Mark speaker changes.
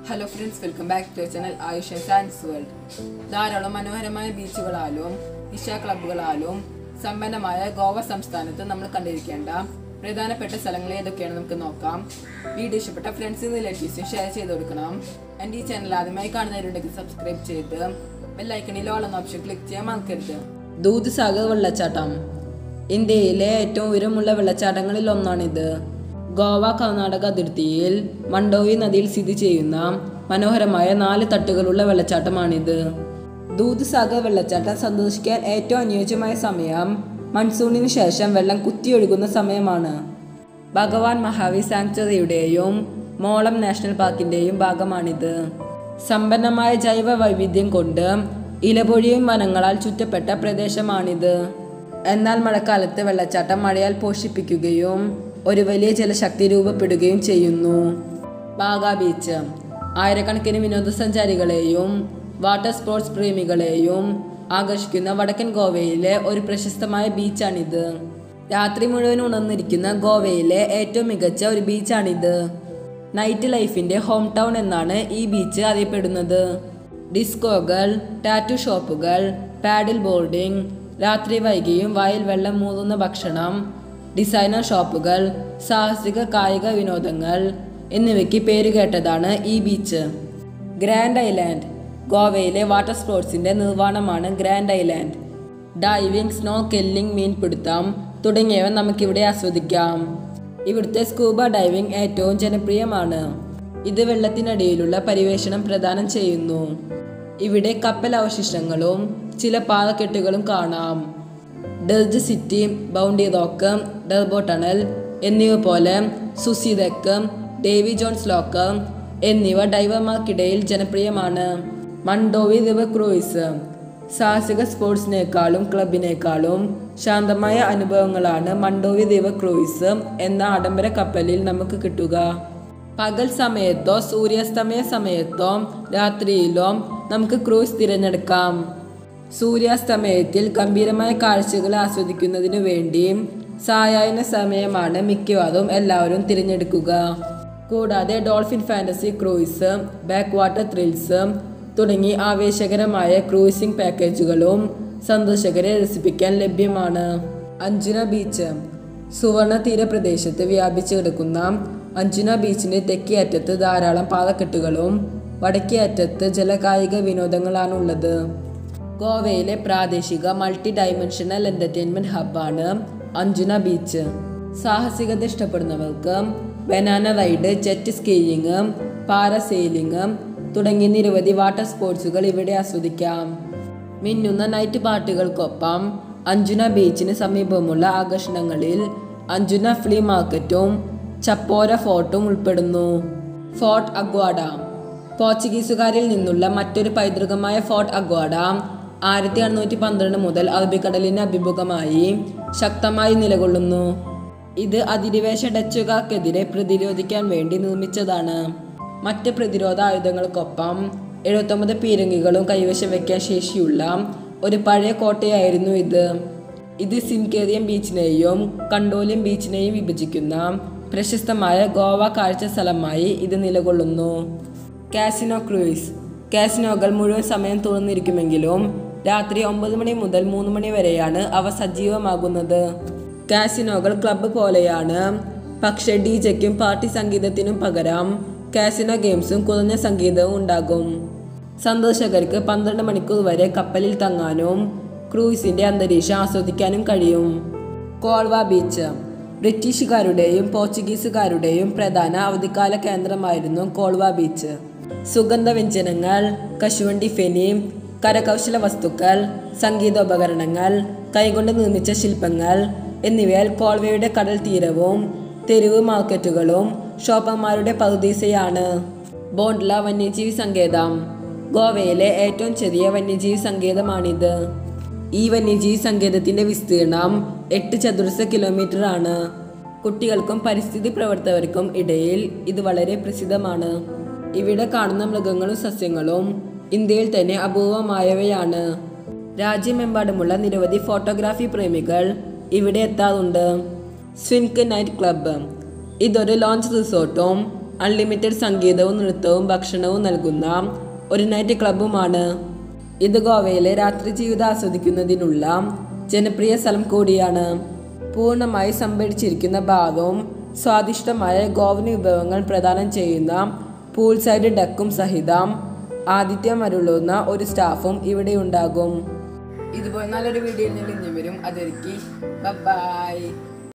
Speaker 1: hello friends welcome back to channel Ayush and science world ധാരാളം മനോഹരമായ ബീച്ചുകളാലും നിശ ക്ലബ്ബുകളാലും സമ്പന്നമായ ഗോവ സംസ്ഥാനത്ത് നമ്മൾ കണ്ടിരിക്കേണ്ട പ്രധാനപ്പെട്ട സ്ഥലങ്ങൾ ഏതൊക്കെയാണ് നമുക്ക് നോക്കാം വീഡിയോ ഇഷ്ടപ്പെട്ട ഫ്രണ്ട്സിന് റിലേറ്റീവ്സും ഷെയർ ചെയ്ത് കൊടുക്കണം എൻ്റെ ഈ ചാനൽ ആദ്യമായി കാണുന്നവരുണ്ടെങ്കിൽ സബ്സ്ക്രൈബ് ചെയ്ത് ബെല്ലൈക്കണിൽ ഓൾ എന്ന ഓപ്ഷൻ ക്ലിക്ക് ചെയ്യാൻ മറക്കരുത് ദൂദ്സാഗർ വെള്ളച്ചാട്ടം ഇന്ത്യയിലെ ഏറ്റവും ഉയരമുള്ള വെള്ളച്ചാട്ടങ്ങളിൽ ഒന്നാണിത് ഗോവ കർണാടക അതിർത്തിയിൽ മണ്ടോവി നദിയിൽ സ്ഥിതി ചെയ്യുന്ന മനോഹരമായ നാല് തട്ടുകളുള്ള വെള്ളച്ചാട്ടമാണിത് ദൂദ്സാഗർ വെള്ളച്ചാട്ടം സന്ദർശിക്കാൻ ഏറ്റവും അനുയോജ്യമായ സമയം മൺസൂണിന് ശേഷം വെള്ളം കുത്തിയൊഴുകുന്ന സമയമാണ് ഭഗവാൻ മഹാവീർ സാങ്ച്വറിയുടെയും മോളം നാഷണൽ പാർക്കിന്റെയും ഭാഗമാണിത് സമ്പന്നമായ ജൈവ വൈവിധ്യം കൊണ്ട് ഇലപൊഴിയും വനങ്ങളാൽ ചുറ്റപ്പെട്ട പ്രദേശമാണിത് എന്നാൽ മഴക്കാലത്ത് വെള്ളച്ചാട്ടം മഴയാൽ പോഷിപ്പിക്കുകയും ഒരു വലിയ ജലശക്തി രൂപപ്പെടുകയും ചെയ്യുന്നു ബാഗ ബീച്ച് ആയിരക്കണക്കിന് വിനോദസഞ്ചാരികളെയും വാട്ടർ സ്പോർട്സ് പ്രേമികളെയും ആകർഷിക്കുന്ന വടക്കൻ ഗോവയിലെ ഒരു പ്രശസ്തമായ ബീച്ചാണിത് രാത്രി മുഴുവൻ ഉണർന്നിരിക്കുന്ന ഗോവയിലെ ഏറ്റവും മികച്ച ഒരു ബീച്ചാണിത് നൈറ്റ് ലൈഫിന്റെ ഹോം ടൗൺ എന്നാണ് ഈ ബീച്ച് അറിയപ്പെടുന്നത് ഡിസ്കോകൾ ടാറ്റു ഷോപ്പുകൾ പാഡിൽ ബോർഡിംഗ് രാത്രി വൈകിയും വായിൽ വെള്ളം മൂതുന്ന ഭക്ഷണം ഡിസൈനർ ഷോപ്പുകൾ സാഹസിക കായിക വിനോദങ്ങൾ എന്നിവയ്ക്ക് പേരുകേട്ടതാണ് ഈ ബീച്ച് ഗ്രാൻഡ് ഐലാൻഡ് ഗോവയിലെ വാട്ടർ സ്പോർട്സിന്റെ നിർവ്വാണമാണ് grand island diving snorkelling മീൻപിടുത്തം തുടങ്ങിയവ നമുക്കിവിടെ ആസ്വദിക്കാം ഇവിടുത്തെ സ്കൂബ ഡൈവിംഗ് ഏറ്റവും ജനപ്രിയമാണ് ഇത് വെള്ളത്തിനടിയിലുള്ള പരിവേഷണം പ്രദാനം ചെയ്യുന്നു ഇവിടെ കപ്പൽ അവശിഷ്ടങ്ങളും ചില പാറക്കെട്ടുകളും കാണാം ഡെർജ് സിറ്റി ബൗണ്ടി റോക്ക് ഡെർബോ ടണൽ എന്നിവ പോലെ സുസിദക്ക് ഡേവി ജോൺസ് ലോക്ക് എന്നിവ ഡൈവർമാർക്കിടയിൽ ജനപ്രിയമാണ് മണ്ടോവി റിവർ ക്രൂയിസ് സാഹസിക സ്പോർട്സിനേക്കാളും ക്ലബിനേക്കാളും ശാന്തമായ അനുഭവങ്ങളാണ് മണ്ടോവി റിവർ ക്രൂയിസ് എന്ന ആഡംബര കപ്പലിൽ നമുക്ക് കിട്ടുക പകൽ സമയത്തോ സൂര്യാസ്തമയ സമയത്തോ രാത്രിയിലോ നമുക്ക് ക്രൂസ് തിരഞ്ഞെടുക്കാം സൂര്യാസ്തമയത്തിൽ ഗംഭീരമായ കാഴ്ചകൾ ആസ്വദിക്കുന്നതിനു വേണ്ടി സായാഹ്ന സമയമാണ് മിക്കവാറും എല്ലാവരും തിരഞ്ഞെടുക്കുക കൂടാതെ dolphin fantasy cruise back water thrills തുടങ്ങി ആവേശകരമായ ക്രൂയിസിംഗ് പാക്കേജുകളും സന്ദർശകരെ രസിപ്പിക്കാൻ ലഭ്യമാണ് അഞ്ജുന ബീച്ച് സുവർണ തീരപ്രദേശത്ത് വ്യാപിച്ചു കിടക്കുന്ന അഞ്ജുന ബീച്ചിന്റെ തെക്കേ അറ്റത്ത് ധാരാളം പാറക്കെട്ടുകളും വടക്കേ അറ്റത്ത് ജലകായിക വിനോദങ്ങളാണുള്ളത് ഗോവയിലെ പ്രാദേശിക മൾട്ടി ഡൈമെൻഷണൽ എന്റർടൈൻമെന്റ് ഹബ്ബാണ് അഞ്ജുന ബീച്ച് സാഹസികത ഇഷ്ടപ്പെടുന്നവർക്ക് banana ride jet skiing parasailing തുടങ്ങിയ നിരവധി വാട്ടർ സ്പോർട്സുകൾ ഇവിടെ ആസ്വദിക്കാം മിന്നുന്ന നൈറ്റ് പാർട്ടികൾക്കൊപ്പം അഞ്ജുന ബീച്ചിന് സമീപമുള്ള ആകർഷണങ്ങളിൽ അഞ്ജുന ഫ്ലീ മാർക്കറ്റും ചപ്പോര ഫോർട്ടും ഉൾപ്പെടുന്നു ഫോർട്ട് അഗ്വാഡ പോർച്ചുഗീസുകാരിൽ നിന്നുള്ള മറ്റൊരു പൈതൃകമായ ഫോർട്ട് അഗ്വാഡ ആയിരത്തി അറുന്നൂറ്റി പന്ത്രണ്ട് മുതൽ അറബിക്കടലിന് അഭിമുഖമായി ശക്തമായി നിലകൊള്ളുന്നു ഇത് അധിനിവേശ ഡച്ചുകാർക്കെതിരെ പ്രതിരോധിക്കാൻ വേണ്ടി നിർമ്മിച്ചതാണ് മറ്റ് പ്രതിരോധ ആയുധങ്ങൾക്കൊപ്പം എഴുപത്തൊമ്പത് പീരങ്കികളും കൈവശം വയ്ക്കാൻ ശേഷിയുള്ള ഒരു പഴയ കോട്ടയായിരുന്നു ഇത് ഇത് സിൻകേറിയം ബീച്ചിനെയും കണ്ടോലിയം ബീച്ചിനെയും വിഭജിക്കുന്ന പ്രശസ്തമായ ഗോവ കാഴ്ച സ്ഥലമായി ഇത് നിലകൊള്ളുന്നു കാസിനോ ക്രൂയിസ് കാസിനോകൾ മുഴുവൻ സമയം തുറന്നിരിക്കുമെങ്കിലും രാത്രി ഒമ്പത് മണി മുതൽ മൂന്ന് മണി വരെയാണ് അവ സജീവമാകുന്നത് കാസിനോകൾ ക്ലബ്ബ് പോലെയാണ് പക്ഷേ ഡി ജെക്കും പാർട്ടി സംഗീതത്തിനും പകരം കാസിനോ ഗെയിംസും കുറഞ്ഞ സംഗീതവും ഉണ്ടാകും സന്ദർശകർക്ക് പന്ത്രണ്ട് മണിക്കൂർ വരെ കപ്പലിൽ തങ്ങാനും ക്രൂയിസിന്റെ അന്തരീക്ഷം ആസ്വദിക്കാനും കഴിയും കോൾവ ബീച്ച് ബ്രിട്ടീഷുകാരുടെയും പോർച്ചുഗീസുകാരുടെയും പ്രധാന അവധിക്കാല കേന്ദ്രമായിരുന്നു കോൾവ ബീച്ച് സുഗന്ധവ്യഞ്ജനങ്ങൾ കശുവണ്ടി ഫെനി കരകൗശല വസ്തുക്കൾ സംഗീതോപകരണങ്ങൾ കൈകൊണ്ട് നിർമ്മിച്ച ശില്പങ്ങൾ എന്നിവയാൽ കോൾവയുടെ കടൽ തീരവും തെരുവ് മാർക്കറ്റുകളും ഷോപ്പർമാരുടെ പറുദീസയാണ് ബോണ്ട്ല വന്യജീവി സങ്കേതം ഗോവയിലെ ഏറ്റവും ചെറിയ വന്യജീവി സങ്കേതമാണിത് ഈ വന്യജീവി സങ്കേതത്തിന്റെ വിസ്തീർണം എട്ട് ചതുരശ്ര കിലോമീറ്റർ ആണ് കുട്ടികൾക്കും പരിസ്ഥിതി പ്രവർത്തകർക്കും ഇടയിൽ ഇത് വളരെ പ്രസിദ്ധമാണ് ഇവിടെ കാണുന്ന മൃഗങ്ങളും സസ്യങ്ങളും ഇന്ത്യയിൽ തന്നെ അപൂർവമായവയാണ് രാജ്യമെമ്പാടുമുള്ള നിരവധി ഫോട്ടോഗ്രാഫി പ്രേമികൾ ഇവിടെ എത്താറുണ്ട് സ്വിൻക്ക് നൈറ്റ് ക്ലബ്ബ് ഇതൊരു ലോഞ്ച് റിസോർട്ടും അൺലിമിറ്റഡ് സംഗീതവും നൃത്തവും ഭക്ഷണവും നൽകുന്ന ഒരു നൈറ്റ് ക്ലബ്ബുമാണ് ഇത് ഗോവയിലെ രാത്രി ജീവിതം ആസ്വദിക്കുന്നതിനുള്ള ജനപ്രിയ സ്ഥലം കൂടിയാണ് പൂർണ്ണമായി സംഭരിച്ചിരിക്കുന്ന ഭാഗവും സ്വാദിഷ്ടമായ ഗോവൻ വിഭവങ്ങൾ പ്രദാനം ചെയ്യുന്ന പൂൾ സൈഡ് ഡക്കും സഹിതം ആതിഥ്യം അരുളുന്ന ഒരു സ്റ്റാഫും ഇവിടെ ഉണ്ടാകും ഇതുപോലെ നല്ലൊരു വീഡിയോ ഇനിയും വരും അതൊരുക്കി ബൈ